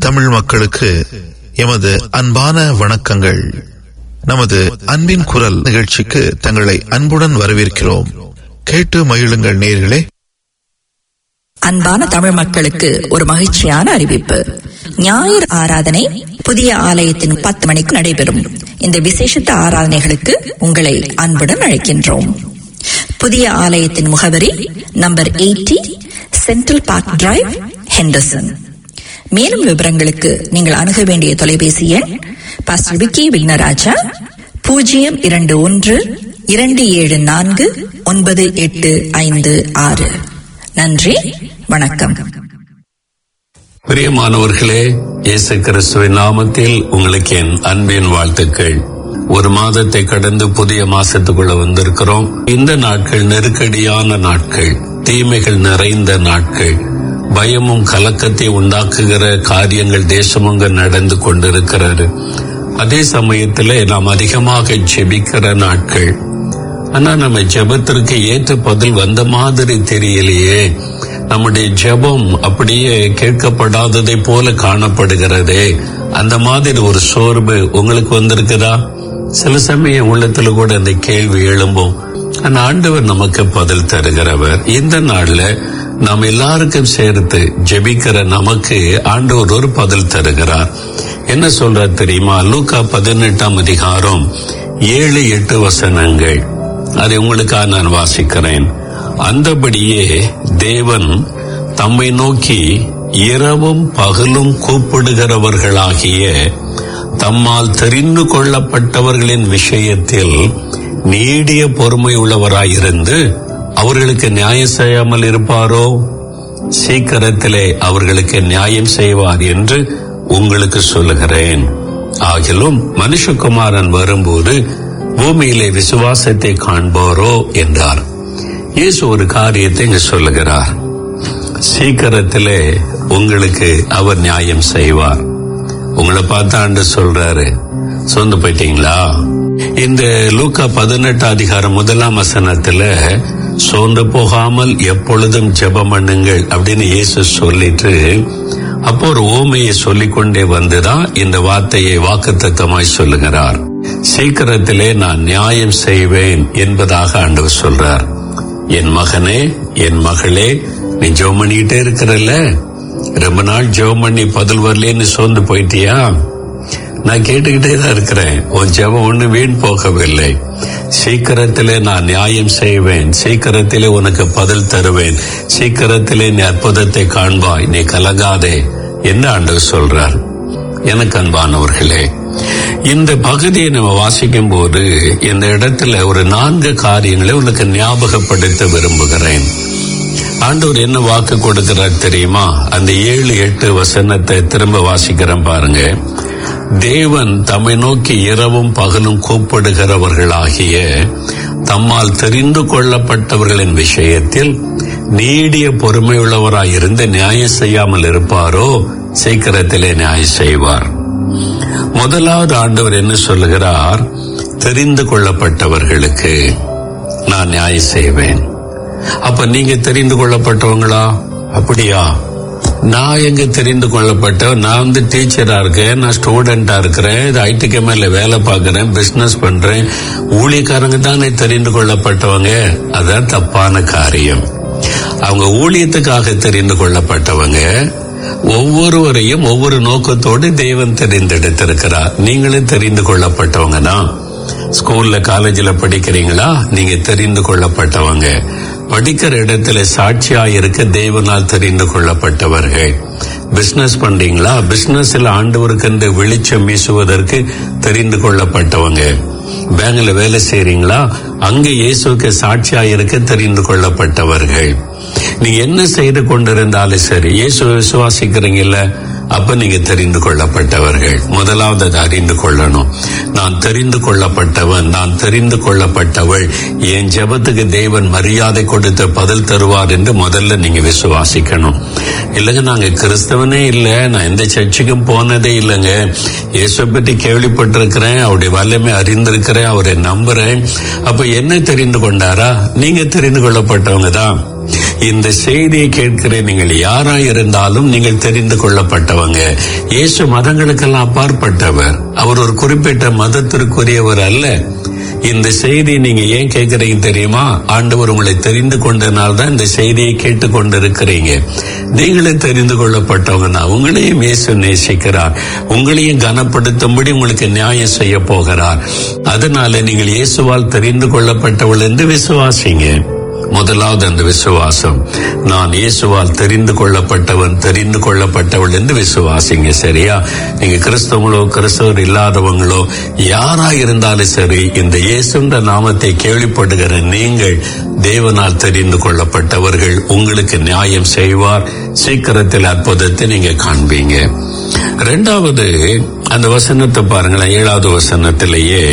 தமிழ் மக்களுக்கு எமது அன்பான வணக்கங்கள் நமது அன்பின் குரல் நிகழ்ச்சிக்கு தங்களை அன்புடன் வரவேற்கிறோம் கேட்டு மகிழுங்கள் நேர்களே அன்பான தமிழ் மக்களுக்கு ஒரு மகிழ்ச்சியான அறிவிப்பு ஞாயிறு ஆராதனை புதிய ஆலயத்தின் பத்து மணிக்கு நடைபெறும் இந்த விசேஷத்த ஆராதனைகளுக்கு உங்களை அன்புடன் அழைக்கின்றோம் புதிய ஆலயத்தின் முகவரி number eighty central park drive Henderson மேலும் விவரங்களுக்கு நீங்கள் அணுக வேண்டிய தொலைபேசி எண் பாஸ்டர் விக்கி விக்னராஜா பூஜ்ஜியம் இரண்டு ஒன்று இரண்டு ஏழு நான்கு ஒன்பது எட்டு ஐந்து ஆறு நன்றி வணக்கம் பிரியமானவர்களே இயேசு கிறிஸ்துவின் நாமத்தில் உங்களுக்கு என் அன்பின் வாழ்த்துக்கள் ஒரு மாதத்தை கடந்து புதிய மாசத்துக்குள்ள வந்திருக்கிறோம் இந்த நாட்கள் நெருக்கடியான நாட்கள் தீமைகள் நிறைந்த நாட்கள் பயமும் கலக்கத்தை உண்டாக்குகிற காரியங்கள் தேசமங்க நடந்து கொண்டிருக்கிறது அதே சமயத்திலே நாம் அதிகமாக ஜெபிக்கிற நாட்கள் ஆனா நம்ம ஜெபத்திற்கு ஏற்ற பதில் வந்த மாதிரி தெரியலையே நம்முடைய ஜெபம் அப்படியே கேட்கப்படாததை போல காணப்படுகிறதே அந்த மாதிரி ஒரு சோர்வு உங்களுக்கு வந்திருக்குதா சில சமயம் உள்ளத்துல கூட அந்த கேள்வி எழும்பும் ஆனா ஆண்டவர் நமக்கு பதில் தருகிறவர் இந்த நாள்ல நாம் எல்லாருக்கும் சேர்த்து ஜெபிக்கிற நமக்கு ஆண்டவர் ஒரு பதில் தருகிறார் என்ன சொல்றார் தெரியுமா லூக்கா பதினெட்டாம் அதிகாரம் ஏழு எட்டு வசனங்கள் அதை உங்களுக்காக நான் வாசிக்கிறேன் அந்தபடியே தேவன் தம்மை நோக்கி இரவும் பகலும் கூப்பிடுகிறவர்களாகிய தம்மால் தெரிந்து கொள்ளப்பட்டவர்களின் விஷயத்தில் நீடிய பொறுமை உள்ளவராயிருந்து அவர்களுக்கு நியாயம் செய்யாமல் இருப்பாரோ சீக்கிரத்திலே அவர்களுக்கு நியாயம் செய்வார் என்று உங்களுக்கு சொல்லுகிறேன் ஆகிலும் மனுஷகுமாரன் வரும்போது பூமியிலே விசுவாசத்தை காண்பாரோ என்றார் இயேசு ஒரு காரியத்தை இங்க சொல்லுகிறார் சீக்கிரத்திலே உங்களுக்கு அவர் நியாயம் செய்வார் உங்களை பார்த்து ஆண்டு சொல்றாரு சொந்து போயிட்டீங்களா இந்த லூக்கா பதினெட்டு அதிகாரம் முதலாம் வசனத்துல சோர்ந்து போகாமல் எப்பொழுதும் ஜெபம் பண்ணுங்கள் அப்படின்னு இயேசு சொல்லிட்டு அப்போ ஒரு ஓமையை சொல்லிக்கொண்டே வந்துதான் இந்த வார்த்தையை வாக்குத்தத்தமாய் சொல்லுகிறார் சீக்கிரத்திலே நான் நியாயம் செய்வேன் என்பதாக ஆண்டவர் சொல்றார் என் மகனே என் மகளே நீ ஜெபம் பண்ணிக்கிட்டே இருக்கிறல்ல ரொம்ப நாள் ஜெபம் பண்ணி பதில் வரலேன்னு சோர்ந்து போயிட்டியா நான் கேட்டுக்கிட்டே தான் இருக்கிறேன் உன் ஜெபம் ஒண்ணு வீண் போகவில்லை சீக்கிரத்திலே நான் நியாயம் செய்வேன் சீக்கிரத்திலே உனக்கு பதில் தருவேன் சீக்கிரத்திலே நீ அற்புதத்தை காண்பாய் நீ கலங்காதே என்ன ஆண்டவர் சொல்றார் எனக்கு அன்பானவர்களே இந்த பகுதியை நம்ம வாசிக்கும் போது இந்த இடத்துல ஒரு நான்கு காரியங்களை உனக்கு ஞாபகப்படுத்த விரும்புகிறேன் ஆண்டவர் என்ன வாக்கு கொடுக்கிறார் தெரியுமா அந்த ஏழு எட்டு வசனத்தை திரும்ப வாசிக்கிறேன் பாருங்க தேவன் தம்மை நோக்கி இரவும் பகலும் கூப்பிடுகிறவர்களாகிய தம்மால் தெரிந்து கொள்ளப்பட்டவர்களின் விஷயத்தில் நீடிய பொறுமையுள்ளவராயிருந்து நியாயம் செய்யாமல் இருப்பாரோ சீக்கிரத்திலே நியாயம் செய்வார் முதலாவது ஆண்டவர் என்ன சொல்லுகிறார் தெரிந்து கொள்ளப்பட்டவர்களுக்கு நான் நியாயம் செய்வேன் அப்ப நீங்க தெரிந்து கொள்ளப்பட்டவங்களா அப்படியா நான் எங்க தெரிந்து கொள்ளப்பட்டவன் நான் வந்து டீச்சரா இருக்கேன் நான் ஸ்டூடெண்டா இருக்கிறேன் ஐடி கம்பெனில வேலை பார்க்கறேன் பிசினஸ் பண்றேன் ஊழியக்காரங்க தானே தெரிந்து கொள்ளப்பட்டவங்க அதான் தப்பான காரியம் அவங்க ஊழியத்துக்காக தெரிந்து கொள்ளப்பட்டவங்க ஒவ்வொருவரையும் ஒவ்வொரு நோக்கத்தோடு தேவன் தெரிந்தெடுத்திருக்கிறார் நீங்களும் தெரிந்து கொள்ளப்பட்டவங்க தான் ஸ்கூல்ல காலேஜ்ல படிக்கிறீங்களா நீங்க தெரிந்து கொள்ளப்பட்டவங்க படிக்கிற இடத்துல சாட்சியா இருக்க தேவனால் தெரிந்து கொள்ளப்பட்டவர்கள் பிசினஸ் பண்றீங்களா பிசினஸ்ல ஆண்டவருக்கு வெளிச்சம் வீசுவதற்கு தெரிந்து கொள்ளப்பட்டவங்க பேங்க்ல வேலை செய்றீங்களா அங்க இயேசுக்கு சாட்சியா இருக்க தெரிந்து கொள்ளப்பட்டவர்கள் நீங்க என்ன செய்து கொண்டிருந்தாலும் சரி இயேசு விசுவாசிக்கிறீங்கல்ல அப்ப நீங்க தெரிந்து கொள்ளப்பட்டவர்கள் முதலாவது அதை அறிந்து கொள்ளணும் நான் தெரிந்து கொள்ளப்பட்டவன் நான் தெரிந்து கொள்ளப்பட்டவள் என் ஜெபத்துக்கு தேவன் மரியாதை கொடுத்து பதில் தருவார் என்று முதல்ல நீங்க விசுவாசிக்கணும் இல்லைங்க நாங்க கிறிஸ்தவனே இல்லை நான் எந்த சர்ச்சுக்கும் போனதே இல்லைங்க இயேசு பற்றி கேள்விப்பட்டிருக்கிறேன் அவருடைய வல்லமை அறிந்திருக்கிறேன் அவரை நம்புறேன் அப்ப என்ன தெரிந்து கொண்டாரா நீங்க தெரிந்து கொள்ளப்பட்டவங்க தான் இந்த செய்தியை கேட்கிற நீங்கள் யாரா இருந்தாலும் நீங்கள் தெரிந்து கொள்ளப்பட்டவங்க இயேசு மதங்களுக்கெல்லாம் அப்பாற்பட்டவர் அவர் ஒரு குறிப்பிட்ட மதத்திற்குரியவர் அல்ல இந்த செய்தி நீங்க ஏன் கேட்கறீங்க தெரியுமா ஆண்டவர் உங்களை தெரிந்து கொண்டனால தான் இந்த செய்தியை கேட்டுக்கொண்டிருக்கிறீங்க நீங்களே தெரிந்து கொள்ளப்பட்டவங்க தான் உங்களையும் இயேசு நேசிக்கிறார் உங்களையும் கனப்படுத்தும்படி உங்களுக்கு நியாயம் செய்ய போகிறார் அதனால நீங்கள் இயேசுவால் தெரிந்து கொள்ளப்பட்டவள் என்று விசுவாசிங்க முதலாவது அந்த விசுவாசம் நான் இயேசுவால் தெரிந்து கொள்ளப்பட்டவன் தெரிந்து கொள்ளப்பட்டவள் என்று விசுவாசிங்க சரியா நீங்க கிறிஸ்தவங்களோ கிறிஸ்தவர் இல்லாதவங்களோ யாரா இருந்தாலும் சரி இந்த இயேசுன்ற நாமத்தை கேள்விப்படுகிற நீங்கள் தேவனால் தெரிந்து கொள்ளப்பட்டவர்கள் உங்களுக்கு நியாயம் செய்வார் சீக்கிரத்தில் அற்புதத்தை நீங்க காண்பீங்க ரெண்டாவது அந்த வசனத்தை பாருங்களேன் ஏழாவது வசனத்திலேயே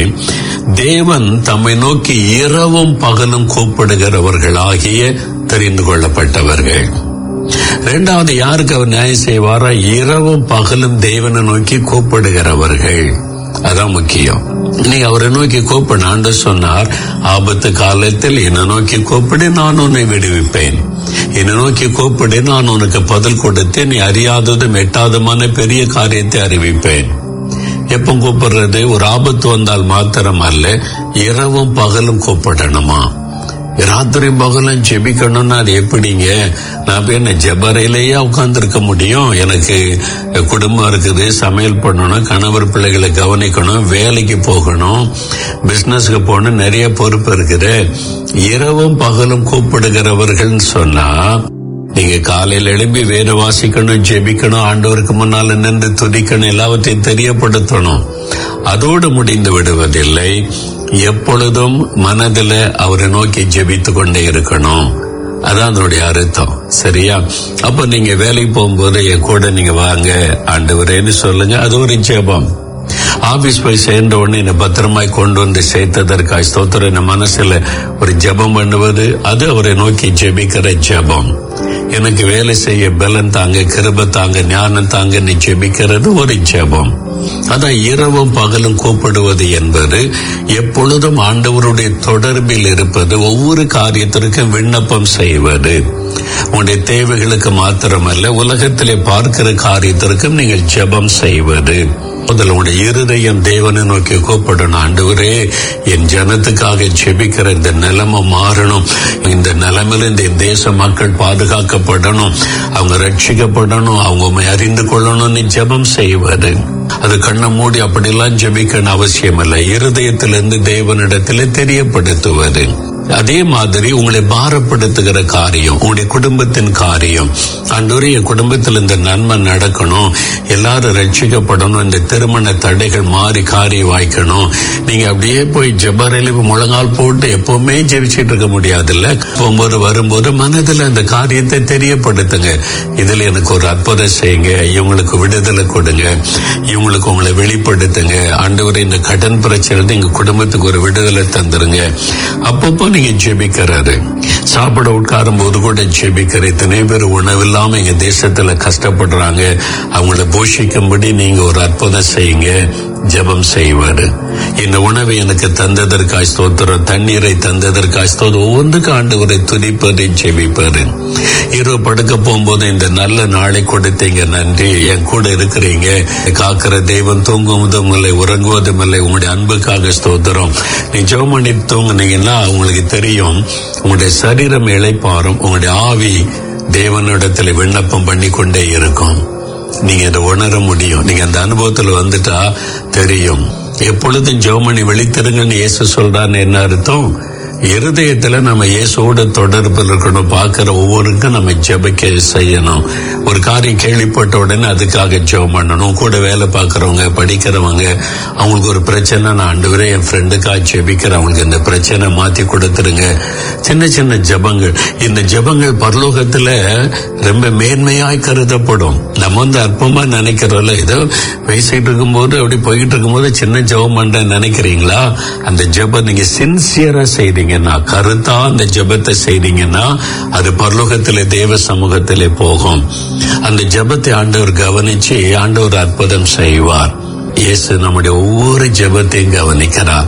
தேவன் தம்மை நோக்கி இரவும் பகலும் கூப்பிடுகிறவர்களாகிய தெரிந்து கொள்ளப்பட்டவர்கள் இரண்டாவது யாருக்கு அவர் நியாயம் செய்வாரா இரவும் பகலும் தேவனை நோக்கி கூப்பிடுகிறவர்கள் அதான் முக்கியம் நீங்க அவரை நோக்கி கூப்பிட ஆண்டு சொன்னார் ஆபத்து காலத்தில் என்னை நோக்கி கூப்பிடு நான் உன்னை விடுவிப்பேன் என்னை நோக்கி கூப்பிடு நான் உனக்கு பதில் கொடுத்து நீ அறியாததும் எட்டாதமான பெரிய காரியத்தை அறிவிப்பேன் எப்ப கூப்பிடுறது ஒரு ஆபத்து வந்தால் மாத்திரம் அல்ல இரவும் பகலும் கூப்பிடணுமா ராத்திரி பகலும் ஜெபிக்கணும்னா அது எப்படிங்க நான் போய் என்ன ஜெபரையிலேயே உட்கார்ந்துருக்க முடியும் எனக்கு குடும்பம் இருக்குது சமையல் பண்ணணும் கணவர் பிள்ளைகளை கவனிக்கணும் வேலைக்கு போகணும் பிசினஸ்க்கு போகணும் நிறைய பொறுப்பு இருக்குது இரவும் பகலும் கூப்பிடுகிறவர்கள் சொன்னா நீங்க காலையில் எழும்பி வேறு வாசிக்கணும் ஜெபிக்கணும் ஆண்டவருக்கு முன்னால நின்று துதிக்கணும் எல்லாவற்றையும் தெரியப்படுத்தணும் அதோடு முடிந்து விடுவதில்லை எப்பொழுதும் மனதில் அவரை நோக்கி ஜெபித்து கொண்டே இருக்கணும் அதான் அதனுடைய அர்த்தம் சரியா அப்ப நீங்க வேலைக்கு போகும்போது என் கூட நீங்க வாங்க ஆண்டவரேன்னு சொல்லுங்க அது ஒரு ஜெபம் ஆபீஸ் போய் சேர்ந்த உடனே என்னை பத்திரமாய் கொண்டு வந்து சேர்த்ததற்காக ஸ்தோத்திரம் என் மனசுல ஒரு ஜெபம் பண்ணுவது அது அவரை நோக்கி ஜெபிக்கிற ஜெபம் எனக்கு வேலை செய்ய பலன் தாங்க கிருப தாங்க ஞானம் தாங்க நீ ஜெபிக்கிறது ஒரு ஜெபம் அதான் இரவும் பகலும் கூப்பிடுவது என்பது எப்பொழுதும் ஆண்டவருடைய தொடர்பில் இருப்பது ஒவ்வொரு காரியத்திற்கும் விண்ணப்பம் செய்வது உங்களுடைய தேவைகளுக்கு மாத்திரமல்ல உலகத்திலே பார்க்கிற காரியத்திற்கும் நீங்கள் ஜெபம் செய்வது முதல்ல உங்களுடைய இருதயம் தேவனை நோக்கி கூப்பிடணும் ஆண்டவரே என் ஜனத்துக்காக ஜெபிக்கிற இந்த நிலைமை மாறணும் இந்த நிலைமையில இந்த தேச மக்கள் பாதுகாக்கப்படணும் அவங்க ரட்சிக்கப்படணும் அவங்க உண்மை அறிந்து கொள்ளணும்னு ஜெபம் செய்வது அது கண்ணை மூடி அப்படிலாம் ஜெபிக்கணும் அவசியம் இல்லை இருதயத்திலிருந்து தேவனிடத்திலே தெரியப்படுத்துவது அதே மாதிரி உங்களை பாரப்படுத்துகிற காரியம் உங்களுடைய குடும்பத்தின் காரியம் அன்றொரு என் குடும்பத்தில் இந்த நன்மை நடக்கணும் எல்லாரும் ரட்சிக்கப்படணும் இந்த திருமண தடைகள் மாறி காரியம் வாய்க்கணும் நீங்க அப்படியே போய் ஜபரலிவு முழங்கால் போட்டு எப்பவுமே ஜெபிச்சிட்டு இருக்க முடியாதுல்ல போகும்போது வரும்போது மனதில் அந்த காரியத்தை தெரியப்படுத்துங்க இதுல எனக்கு ஒரு அற்புதம் செய்யுங்க இவங்களுக்கு விடுதலை கொடுங்க இவங்களுக்கு உங்களை வெளிப்படுத்துங்க ஆண்டவர் இந்த கடன் பிரச்சனை எங்க குடும்பத்துக்கு ஒரு விடுதலை தந்துருங்க அப்பப்போ நீங்க ஜெபிக்கிறாரு சாப்பிட உட்காரும் போது கூட ஜெபிக்கிற இத்தனை பேர் உணவில்லாம எங்க தேசத்துல கஷ்டப்படுறாங்க அவங்கள போஷிக்கும்படி நீங்க ஒரு அற்புதம் செய்யுங்க ஜெபம் செய்வாரு இந்த உணவை எனக்கு தந்ததற்காய் ஸ்தோத்திரம் தண்ணீரை தந்ததற்காய் ஸ்தோத்திரம் ஒவ்வொன்றுக்கு ஆண்டவரை துதிப்பது ஜெபிப்பாரு இரவு படுக்க போகும்போது இந்த நல்ல நாளை கொடுத்தீங்க நன்றி என் கூட இருக்கிறீங்க காக்கிற தெய்வம் தூங்குவதும் இல்லை உறங்குவதும் இல்லை உங்களுடைய அன்புக்காக ஸ்தோத்திரம் நீ ஜெபம் பண்ணி தூங்குனீங்கன்னா உங்களுக்கு தெரியும் உங்களுடைய சரீரம் இழைப்பாரும் உங்களுடைய ஆவி தேவனிடத்தில் விண்ணப்பம் பண்ணி கொண்டே இருக்கும் நீங்க இதை உணர முடியும் நீங்க அந்த அனுபவத்துல வந்துட்டா தெரியும் எப்பொழுதும் ஜெவமணி வெளித்திருங்கன்னு இயேசு சொல்றான்னு என்ன அர்த்தம் இருதயத்துல நம்ம இயேசுவோட தொடர்பில் இருக்கணும் பார்க்கிற ஒவ்வொருக்கும் நம்ம ஜெபிக்க செய்யணும் ஒரு காரியம் கேள்விப்பட்ட உடனே அதுக்காக ஜெபம் பண்ணணும் கூட வேலை பார்க்கறவங்க படிக்கிறவங்க அவங்களுக்கு ஒரு பிரச்சனை நான் ஆண்டு என் ஃப்ரெண்டுக்காக ஜெபிக்கிறேன் அவங்களுக்கு இந்த பிரச்சனை மாத்தி கொடுத்துருங்க சின்ன சின்ன ஜெபங்கள் இந்த ஜெபங்கள் பரலோகத்துல ரொம்ப மேன்மையாய் கருதப்படும் நம்ம வந்து அற்பமா நினைக்கிறோம்ல ஏதோ பேசிட்டு இருக்கும்போது அப்படி போய்கிட்டு இருக்கும்போது சின்ன ஜெபம் பண்றேன்னு நினைக்கிறீங்களா அந்த ஜெபம் நீங்க சின்சியரா செய்தீங்கன்னா கருத்தா அந்த ஜெபத்தை செய்தீங்கன்னா அது பரலோகத்திலே தேவ சமூகத்திலே போகும் அந்த ஜெபத்தை ஆண்டவர் கவனிச்சு ஆண்டவர் அற்புதம் செய்வார் இயேசு நம்முடைய ஒவ்வொரு ஜெபத்தையும் கவனிக்கிறார்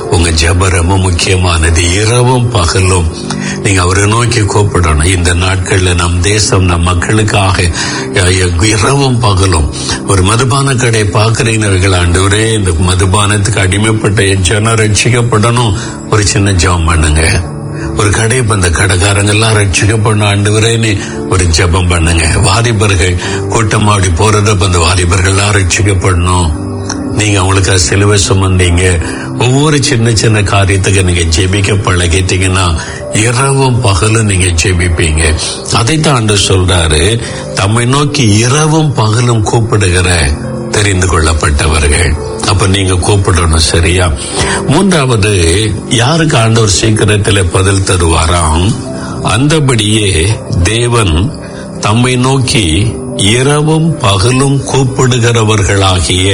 உங்க ஜெபம் ரொம்ப முக்கியமானது இரவும் பகலும் நீங்க அவரை நோக்கி கூப்பிடணும் இந்த நாட்கள்ல நம் தேசம் நம் மக்களுக்காக அஹ், இரவும் பகலும் ஒரு மதுபான கடை பாக்குறீங்க ஆண்டவரே இந்த மதுபானத்துக்கு அடிமைப்பட்ட என் ஜனம் ரட்சிக்கப்படணும் ஒரு சின்ன ஜெபம் பண்ணுங்க ஒரு கடை இப்ப இந்த கடைக்காரங்க எல்லாம் ரட்சிக்கப்படணும் ஆண்டவரேன்னு ஒரு ஜெபம் பண்ணுங்க வாலிபர்கள் கூட்டமாடி போறதப்ப அந்த வாலிபர்கள் எல்லாம் ரட்சிக்கப்படணும் நீங்க அவங்களுக்கு சிலுவை சுமந்தீங்க ஒவ்வொரு சின்ன சின்ன காரியத்துக்கு நீங்க ஜெபிக்க பழகிட்டீங்கன்னா இரவும் பகலும் நீங்க ஜெபிப்பீங்க அதைத்தான் ஆண்டவர் சொல்றாரு தம்மை நோக்கி இரவும் பகலும் கூப்பிடுகிற தெரிந்து கொள்ளப்பட்டவர்கள் அப்ப நீங்க கூப்பிடணும் சரியா மூன்றாவது யாருக்கு ஆண்டவர் சீக்கிரத்தில் பதில் தருவாராம் அந்தபடியே தேவன் தம்மை நோக்கி இரவும் பகலும் கூப்பிடுகிறவர்களாகிய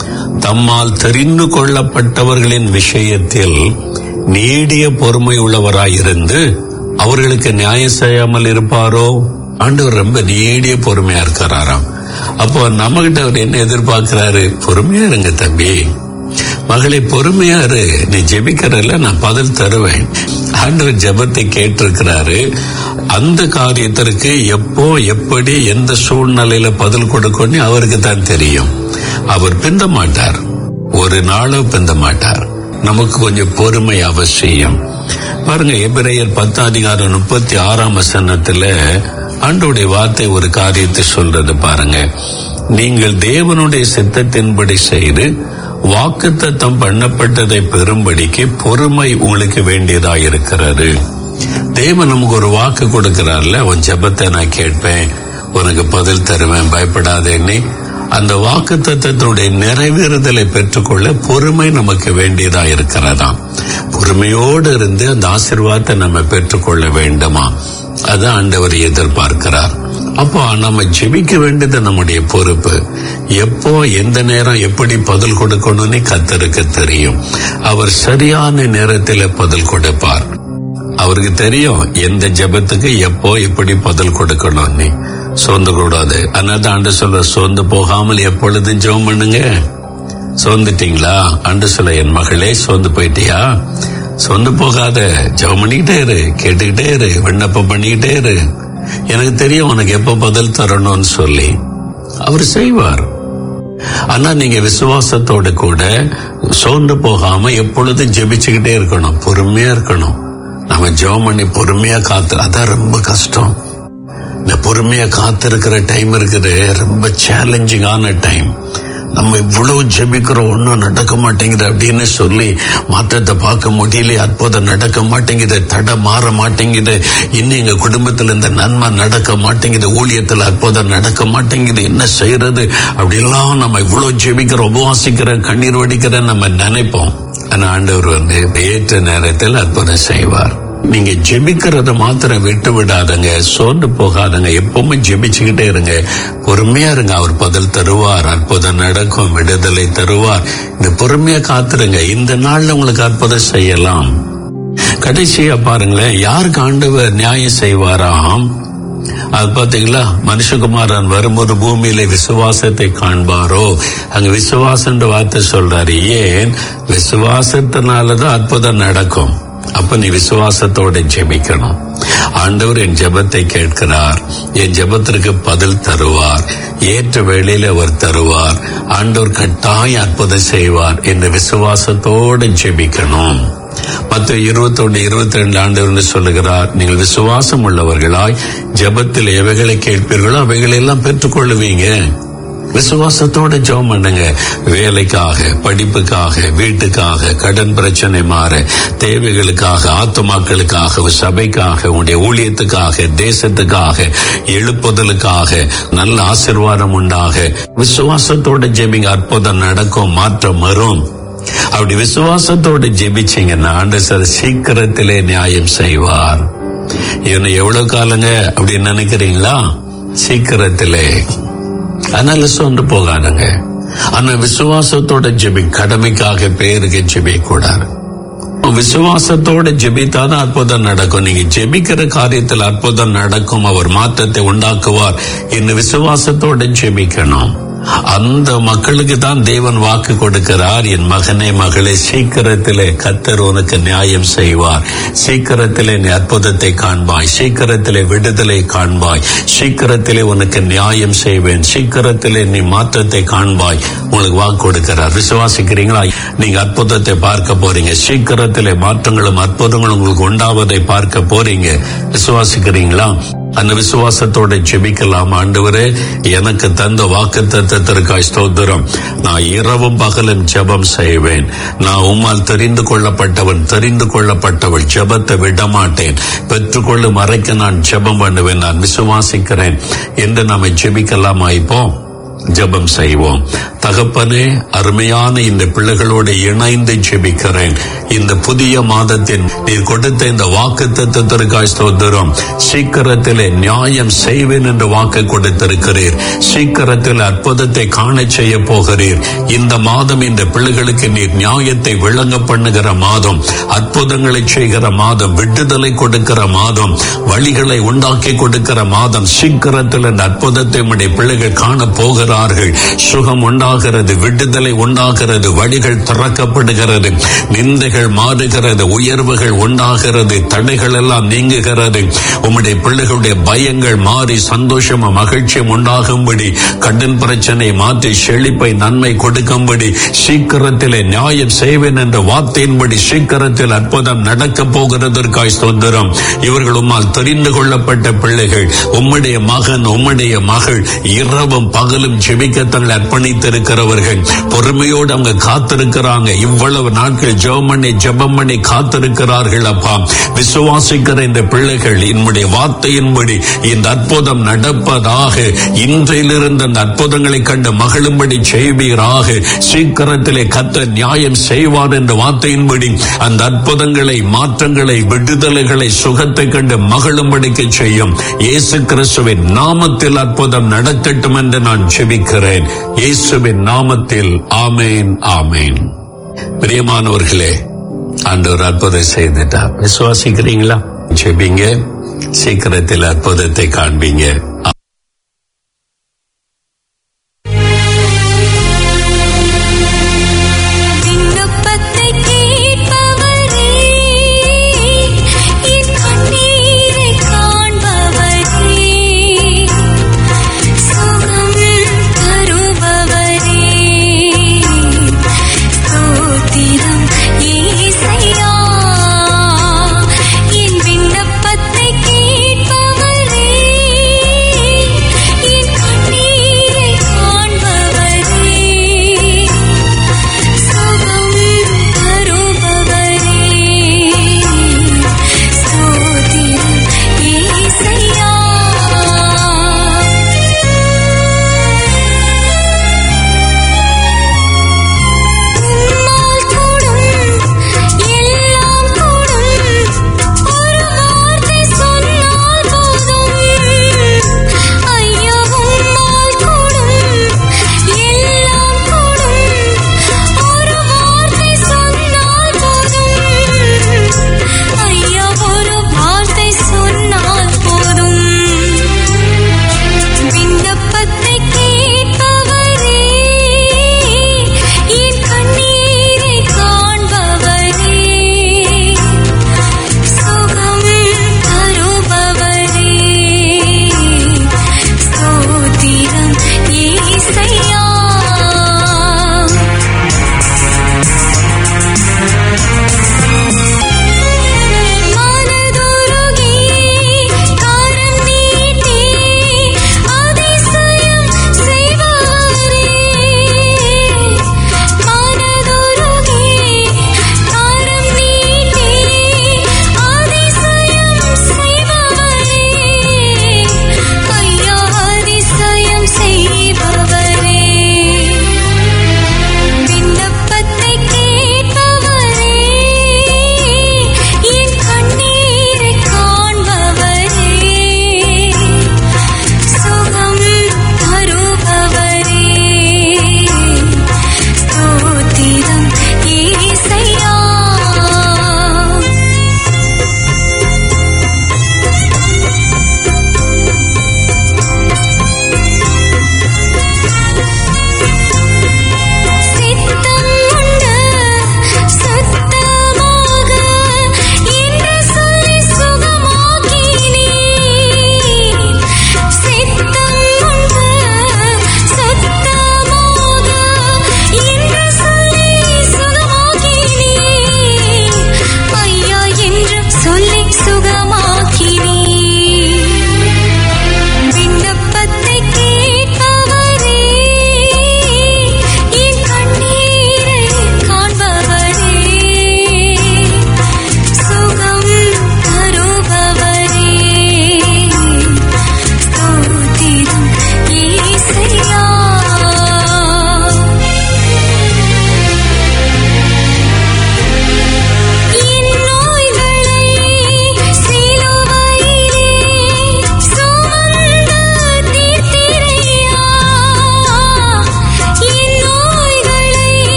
தம்மால் தெரிந்து கொள்ளப்பட்டவர்களின் விஷயத்தில் நீடிய பொறுமை உள்ளவராயிருந்து அவர்களுக்கு நியாயம் செய்யாமல் இருப்பாரோ ஆண்டவர் ரொம்ப நீடிய பொறுமையா இருக்கிறாராம் அப்போ நம்ம கிட்ட அவர் என்ன எதிர்பார்க்கிறாரு பொறுமையா இருங்க தம்பி மகளே பொறுமையா இரு நீ ஜெபிக்கிறல்ல நான் பதில் தருவேன் ஆண்டவர் ஜெபத்தை கேட்டிருக்கிறாரு அந்த காரியத்திற்கு எப்போ எப்படி எந்த சூழ்நிலையில பதில் கொடுக்கணும் அவருக்கு தான் தெரியும் அவர் பிந்த மாட்டார் ஒரு நாளும் பிந்த மாட்டார் நமக்கு கொஞ்சம் பொறுமை அவசியம் பாருங்க எபிரேயர் பத்தாம் அதிகாரம் முப்பத்தி ஆறாம் வசனத்துல ஆண்டோடைய வார்த்தை ஒரு காரியத்தை சொல்றது பாருங்க நீங்கள் தேவனுடைய சித்தத்தின்படி செய்து வாக்குத்தத்தம் பண்ணப்பட்டதை பெறும்படிக்கு பொறுமை உங்களுக்கு வேண்டியதா இருக்கிறது தேவன் நமக்கு ஒரு வாக்கு கொடுக்கிறார்ல உன் ஜெபத்தை நான் கேட்பேன் உனக்கு பதில் தருவேன் பயப்படாதேன்னு அந்த வாக்கு தத்துவத்தினுடைய நிறைவேறுதலை பெற்றுக்கொள்ள பொறுமை நமக்கு வேண்டியதா இருக்கிறதாம் பொறுமையோடு இருந்து அந்த ஆசீர்வாதத்தை நம்ம பெற்றுக்கொள்ள வேண்டுமா அதான் ஆண்டவர் எதிர்பார்க்கிறார் அப்போ நம்ம ஜெபிக்க வேண்டியது நம்முடைய பொறுப்பு எப்போ எந்த நேரம் எப்படி பதில் கொடுக்கணும்னு கத்தருக்கு தெரியும் அவர் சரியான நேரத்தில் பதில் கொடுப்பார் அவருக்கு தெரியும் எந்த ஜெபத்துக்கு எப்போ எப்படி பதில் கொடுக்கணும்னு சோர்ந்து கூடாது அதனால ஆண்டு சொல்ற சோர்ந்து போகாமல் எப்பொழுதும் ஜெபம் பண்ணுங்க சோர்ந்துட்டீங்களா ஆண்டு சொல்ல என் மகளே சோர்ந்து போயிட்டியா சோர்ந்து போகாத ஜெபம் பண்ணிக்கிட்டே இரு கேட்டுக்கிட்டே இரு விண்ணப்பம் பண்ணிக்கிட்டே இரு எனக்கு தெரியும் உனக்கு எப்ப பதில் தரணும்னு சொல்லி அவர் செய்வார் ஆனா நீங்க விசுவாசத்தோட கூட சோர்ந்து போகாம எப்பொழுதும் ஜெபிச்சுக்கிட்டே இருக்கணும் பொறுமையா இருக்கணும் நம்ம ஜெபம் பண்ணி பொறுமையா காத்து அதான் ரொம்ப கஷ்டம் இந்த பொறுமையா காத்திருக்கிற டைம் இருக்குது ரொம்ப சேலஞ்சிங்கான டைம் நம்ம இவ்வளவு ஜெபிக்கிறோம் ஒன்றும் நடக்க மாட்டேங்குது அப்படின்னு சொல்லி மாற்றத்தை பார்க்க முடியல அற்புதம் நடக்க மாட்டேங்குது தடை மாற மாட்டேங்குது இன்னும் எங்க குடும்பத்துல இந்த நன்மை நடக்க மாட்டேங்குது ஊழியத்துல அற்புதம் நடக்க மாட்டேங்குது என்ன செய்யறது அப்படிலாம் நம்ம இவ்வளவு ஜெபிக்கிற உபவாசிக்கிற கண்ணீர் வடிக்கிற நம்ம நினைப்போம் ஆனா ஆண்டவர் வந்து ஏற்ற நேரத்தில் அற்புதம் செய்வார் நீங்க ஜெபிக்கிறத மாத்திரம் விட்டு விடாதங்க சோர்ந்து போகாதங்க எப்பவுமே ஜெபிச்சுக்கிட்டே இருங்க பொறுமையா இருங்க அவர் பதில் தருவார் அற்புதம் நடக்கும் விடுதலை தருவார் இந்த பொறுமையா காத்துருங்க இந்த நாள்ல உங்களுக்கு அற்புதம் செய்யலாம் கடைசியா பாருங்களேன் யாருக்கு ஆண்டவர் நியாயம் செய்வாராம் அது பாத்தீங்களா மனுஷகுமாரன் வரும்போது பூமியில விசுவாசத்தை காண்பாரோ அங்க விசுவாசன்ற வார்த்தை சொல்றாரு ஏன் விசுவாசத்தினாலதான் அற்புதம் நடக்கும் அப்ப நீ விசுவாசத்தோட ஜெபிக்கணும் ஆண்டவர் என் ஜெபத்தை கேட்கிறார் என் ஜெபத்திற்கு பதில் தருவார் ஏற்ற வேளையில அவர் தருவார் ஆண்டவர் கட்டாய அற்புதம் செய்வார் என்ற விசுவாசத்தோட ஜெபிக்கணும் மத்த இருபத்தொன்னு இருபத்தி ரெண்டு ஆண்டு சொல்லுகிறார் நீங்கள் விசுவாசம் உள்ளவர்களாய் ஜெபத்தில் எவைகளை கேட்பீர்களோ அவைகளை எல்லாம் பெற்றுக்கொள்ளுவீங்க விசுவாசத்தோட ஜெபம் பண்ணுங்க வேலைக்காக படிப்புக்காக வீட்டுக்காக கடன் பிரச்சனை மாற தேவைகளுக்காக ஆத்துமாக்களுக்காக சபைக்காக உங்களுடைய ஊழியத்துக்காக தேசத்துக்காக எழுப்புதலுக்காக நல்ல ஆசிர்வாதம் உண்டாக விசுவாசத்தோட ஜெபிங்க அற்புதம் நடக்கும் மாற்றம் வரும் அப்படி விசுவாசத்தோட ஜெபிச்சீங்கன்னா ஆண்டு சார் சீக்கிரத்திலே நியாயம் செய்வார் இவனை எவ்வளவு காலங்க அப்படின்னு நினைக்கிறீங்களா சீக்கிரத்திலே அதனால சொந்து போகாதுங்க ஆனா விசுவாசத்தோட ஜெபி கடமைக்காக பேருக்கு ஜெபிக்க கூடாது விசுவாசத்தோட ஜெபித்தாதான் அற்புதம் நடக்கும் நீங்க ஜெபிக்கிற காரியத்தில் அற்புதம் நடக்கும் அவர் மாற்றத்தை உண்டாக்குவார் என்று விசுவாசத்தோட ஜெபிக்கணும் அந்த மக்களுக்கு தான் தேவன் வாக்கு கொடுக்கிறார் என் மகனே மகளே சீக்கிரத்திலே கத்தர் உனக்கு நியாயம் செய்வார் சீக்கிரத்திலே நீ அற்புதத்தை காண்பாய் சீக்கிரத்திலே விடுதலை காண்பாய் சீக்கிரத்திலே உனக்கு நியாயம் செய்வேன் சீக்கிரத்திலே நீ மாற்றத்தை காண்பாய் உங்களுக்கு வாக்கு கொடுக்கிறார் விசுவாசிக்கிறீங்களா நீங்க அற்புதத்தை பார்க்க போறீங்க சீக்கிரத்திலே மாற்றங்களும் அற்புதங்களும் உங்களுக்கு உண்டாவதை பார்க்க போறீங்க விசுவாசிக்கிறீங்களா அந்த விசுவாசத்தோட ஜெபிக்கலாம் ஆண்டவரே எனக்கு தந்த வாக்கு தத்தத்திற்காய் ஸ்தோத்திரம் நான் இரவும் பகலும் ஜெபம் செய்வேன் நான் உம்மால் தெரிந்து கொள்ளப்பட்டவன் தெரிந்து கொள்ளப்பட்டவள் ஜெபத்தை விடமாட்டேன் பெற்றுக்கொள்ளும் அறைக்கு நான் ஜெபம் பண்ணுவேன் நான் விசுவாசிக்கிறேன் என்று நாம ஜெபிக்கலாமா இப்போ ஜெபம் செய்வோம் தகப்பனே அருமையான இந்த பிள்ளைகளோடு இணைந்து ஜெபிக்கிறேன் இந்த புதிய மாதத்தின் நீர் கொடுத்த இந்த வாக்கு தத்துவத்திற்காய் ஸ்தோத்திரம் சீக்கிரத்திலே நியாயம் செய்வேன் என்று வாக்கு கொடுத்திருக்கிறீர் சீக்கிரத்தில் அற்புதத்தை காண செய்ய போகிறீர் இந்த மாதம் இந்த பிள்ளைகளுக்கு நீர் நியாயத்தை விளங்க பண்ணுகிற மாதம் அற்புதங்களை செய்கிற மாதம் விடுதலை கொடுக்கிற மாதம் வழிகளை உண்டாக்கி கொடுக்கிற மாதம் சீக்கிரத்தில் இந்த அற்புதத்தை உடைய பிள்ளைகள் காண போகிறார்கள் சுகம் உண்டாகிறது விடுதலை உண்டாகிறது வழிகள் திறக்கப்படுகிறது நிந்தைகள் மாறுகிறது உயர்வுகள் உண்டாகிறது தடைகள் எல்லாம் நீங்குகிறது உம்முடைய பிள்ளைகளுடைய பயங்கள் மாறி சந்தோஷமும் மகிழ்ச்சியும் உண்டாகும்படி கடன் பிரச்சனை மாற்றி செழிப்பை நன்மை கொடுக்கும்படி சீக்கிரத்திலே நியாயம் செய்வேன் என்ற வார்த்தையின்படி சீக்கிரத்தில் அற்புதம் நடக்க போகிறதற்காய் சுதந்திரம் இவர்கள் உம்மால் தெரிந்து கொள்ளப்பட்ட பிள்ளைகள் உம்முடைய மகன் உம்முடைய மகள் இரவும் பகலும் ஜெபிக்க தங்களை அர்ப்பணித்திருக்கிறவர்கள் பொறுமையோடு அவங்க காத்திருக்கிறாங்க இவ்வளவு நாட்கள் ஜெபம் பண்ணி ஜெபம் பண்ணி காத்திருக்கிறார்கள் அப்பா விசுவாசிக்கிற இந்த பிள்ளைகள் என்னுடைய வார்த்தையின்படி இந்த அற்புதம் நடப்பதாக இன்றையிலிருந்து அந்த அற்புதங்களை கண்டு மகிழும்படி செய்வீராக சீக்கிரத்திலே கத்த நியாயம் செய்வார் என்ற வார்த்தையின்படி அந்த அற்புதங்களை மாற்றங்களை விடுதலைகளை சுகத்தை கண்டு மகிழும்படிக்கு செய்யும் இயேசு கிறிஸ்துவின் நாமத்தில் அற்புதம் நடத்தட்டும் என்று நான் ஜெபிக்கிறேன் இயேசுவின் நாமத்தில் ஆமேன் ஆமேன் பிரியமானவர்களே ஆண்டவர் அற்புதம் செய்துட்டார் விசுவாசிக்கிறீங்களா ஜெபிங்க சீக்கிரத்தில் அற்புதத்தை காண்பீங்க விண்ணப்பத்தை கேட்பவரே என் கண்ணீரை காண்பவரே சுகம் தருபவரே ஸ்தோத்திரம் இயேசையா என் விண்ணப்பத்தை கேட்பவரே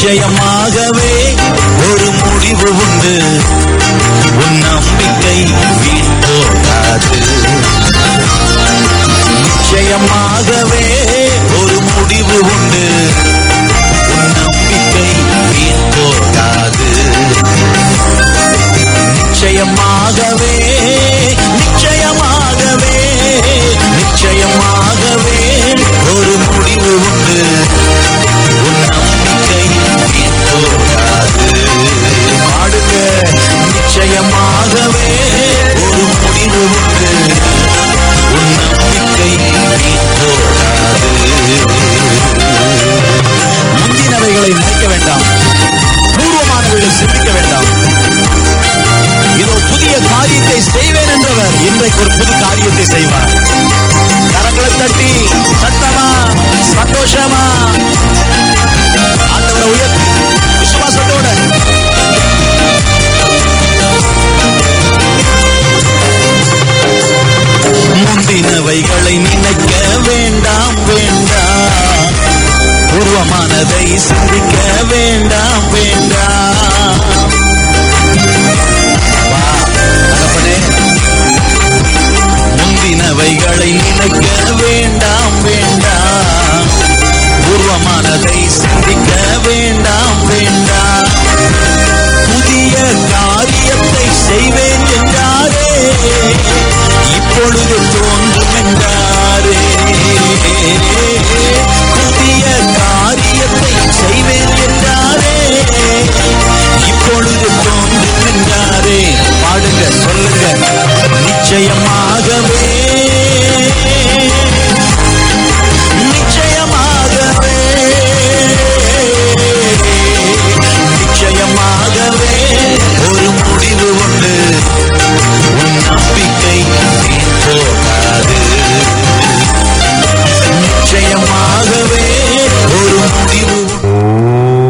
நிச்சயமாகவே ஒரு முடிவு உண்டு உன் நம்பிக்கை வீண் போகாது நிச்சயமாகவே ஒரு முடிவு உண்டு உன் நம்பிக்கை வீண் போகாது நிச்சயமாகவே நிச்சயமாகவே நிச்சயமாகவே ஒரு முடிவு உண்டு உன் நம்பிக்கை வீண் போகாது பாடுங்க நிச்சயமாகவே ஒரு முடிவு உண்டு உன் நம்பிக்கை வீண் போகாது முந்தினவைகளை நினைக்க வேண்டாம் பூர்வமானவைகளை சிந்திக்க வேண்டாம் இதோ புதிய காரியத்தை செய்வேன் என்றவர் இன்றைக்கு ஒரு புது காரியத்தை செய்வார் கரங்களை தட்டி சத்தமா சந்தோஷமா ஆண்டவரை உயர்த்தி விசுவாசத்தோட முந்தினவைகளை நினைக்க வேண்டாம் வேண்டாம் பூர்வமானதை சிந்திக்க வேண்டாம் வேண்டாம் வா, தகப்பனே. முந்தினவைகளை நினைக்க வேண்டாம் வேண்டாம் பூர்வமானதை